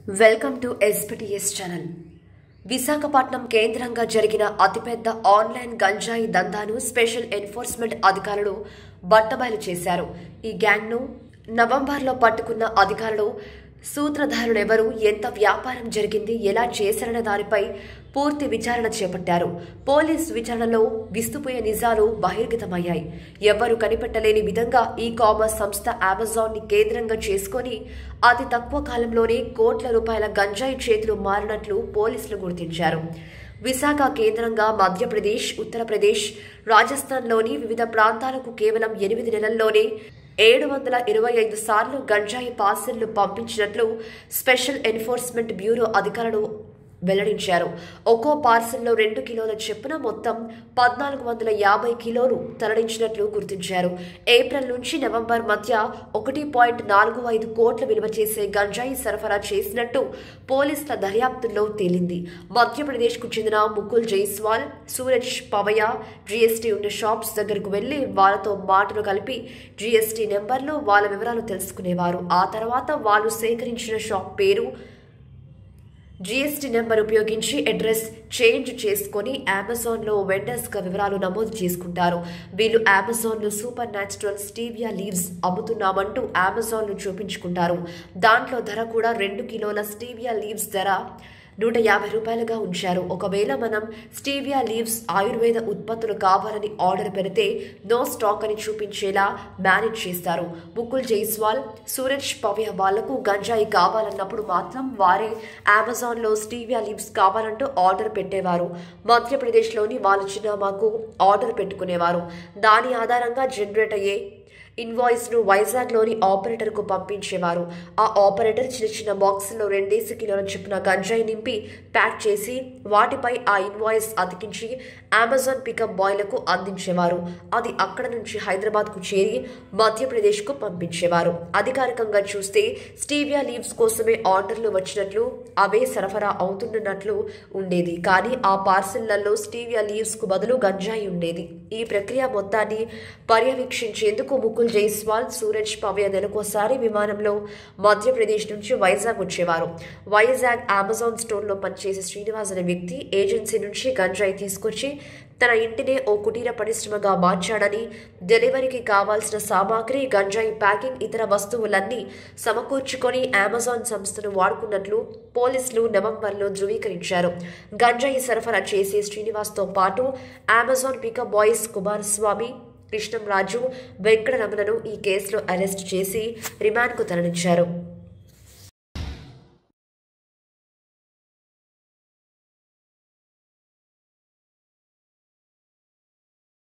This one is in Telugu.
welcome to SBTS channel Visakhapatnam కేంద్రంగా జరిగిన అతిపెద్ద ఆన్లైన్ గంజాయి దందాను స్పెషల్ ఎన్ఫోర్స్మెంట్ అధికారులు బట్టబయలు చేశారు ఈ గ్యాంగ్ను నవంబర్లో పట్టుకున్న అధికారులు సూత్రధారులెవరు ఎంత వ్యాపారం జరిగింది ఎలా చేశారన్న దానిపై పూర్తి విచారణ చేపట్టారు పోలీస్ విచారణలో విస్తుపోయే నిజాలు బహిర్గతమయ్యాయి ఎవ్వరు కనిపెట్టలేని విధంగా ఈ కామర్స్ సంస్థ అమెజాన్ ని కేంద్రంగా చేసుకొని అతి తక్కువ కాలంలోనే కోట్ల రూపాయల గంజాయి చేతులు మారినట్లు పోలీసులు గుర్తించారు విశాఖ కేంద్రంగా మధ్యప్రదేశ్ ఉత్తరప్రదేశ్ రాజస్థాన్లోని వివిధ ప్రాంతాలకు కేవలం ఎనిమిది నెలల్లోనే ఏడు వందల ఇరవై ఐదు సార్లు గంజాయి పార్సెల్లు పంపించినట్లు స్పెషల్ ఎన్ఫోర్స్మెంట్ బ్యూరో అధికారులు వెల్లడించారు ఒక్కో పార్సెల్లో రెండు కిలోల చెప్పున మొత్తం పద్నాలుగు వందల యాభై కిలోలు తరలించినట్లు గుర్తించారు ఏప్రిల్ నుంచి నవంబర్ మధ్య ఒకటి పాయింట్ నాలుగు ఐదు కోట్ల విలువ చేసే గంజాయి సరఫరా చేసినట్టు పోలీసుల దర్యాప్తుల్లో తేలింది మధ్యప్రదేశ్కు చెందిన ముకుల్ జైస్వాల్ సూరజ్ పవయ జీఎస్టీ ఉన్న షాప్స్ దగ్గరకు వెళ్లి వాళ్ళతో మాటలు కలిపి జీఎస్టీ నెంబర్లు వాళ్ళ వివరాలు తెలుసుకునేవారు ఆ తర్వాత వాళ్ళు సేకరించిన షాప్ పేరు జీఎస్టీ నెంబర్ ఉపయోగించి అడ్రస్ చేంజ్ చేసుకుని అమెజాన్లో వెండర్స్గా వివరాలు నమోదు చేసుకుంటారు వీళ్ళు అమెజాన్లో సూపర్ న్యాచురల్ స్టీవియా లీవ్స్ అమ్ముతున్నామంటూ అమెజాన్లో చూపించుకుంటారు దాంట్లో ధర కూడా రెండు కిలోల స్టీవియా లీవ్స్ ధర నూట యాభై రూపాయలుగా ఉంచారు ఒకవేళ మనం స్టీవియా లీవ్స్ ఆయుర్వేద ఉత్పత్తులు కావాలని ఆర్డర్ పెడితే నో స్టాక్ అని చూపించేలా మేనేజ్ చేస్తారు ముకుల్ జైస్వాల్ సూరజ్ పవ్య వాళ్లకు గంజాయి కావాలన్నప్పుడు మాత్రం వారే అమెజాన్లో స్టీవియా లీవ్స్ కావాలంటూ ఆర్డర్ పెట్టేవారు మధ్యప్రదేశ్లోని వాళ్ళ చిన్నామాకు ఆర్డర్ పెట్టుకునేవారు దాని ఆధారంగా జనరేట్ అయ్యే ఇన్వాయిస్ ను వైజాగ్ లోని ఆపరేటర్ కు పంపించేవారు ఆ ఆపరేటర్ చిన్న చిన్న బాక్సుల్లో రెండేసి కిలోల చొప్పున గంజాయి నింపి ప్యాక్ చేసి వాటిపై ఆ ఇన్వాయిస్ అతికించి అమెజాన్ పికప్ బాయ్లకు అందించేవారు అది అక్కడ నుంచి హైదరాబాద్ కు చేరి మధ్యప్రదేశ్ కు పంపించేవారు అధికారికంగా చూస్తే స్టీవియా లీవ్స్ కోసమే ఆర్డర్లు వచ్చినట్లు అవే సరఫరా అవుతున్నట్లు ఉండేది కానీ ఆ పార్సిళ్లలో స్టీవియా లీవ్స్ కు బదులు గంజాయి ఉండేది ఈ ప్రక్రియ మొత్తాన్ని పర్యవేక్షించేందుకు ముకుల్ జైస్వాల్ సూరజ్ పవ్య నెలకోసారి విమానంలో మధ్యప్రదేశ్ నుంచి వైజాగ్ వచ్చేవారు వైజాగ్ అమెజాన్ స్టోర్లో పనిచేసే శ్రీనివాస్ అనే వ్యక్తి ఏజెన్సీ నుంచి గంజాయి తీసుకొచ్చి తన ఇంటినే ఓ కుటీర పరిశ్రమగా మార్చాడని డెలివరీకి కావాల్సిన సామాగ్రి గంజాయి ప్యాకింగ్ ఇతర వస్తువులన్నీ సమకూర్చుకొని అమెజాన్ సంస్థను వాడుకున్నట్లు పోలీసులు నవంబర్లో ధృవీకరించారు గంజాయి సరఫరా చేసే శ్రీనివాస్తో పాటు Amazon pickup boys Kumaraswamy Krishnamraju వెంకటరమణను ఈ కేసులో అరెస్ట్ చేసి రిమాండ్కు తరలించారు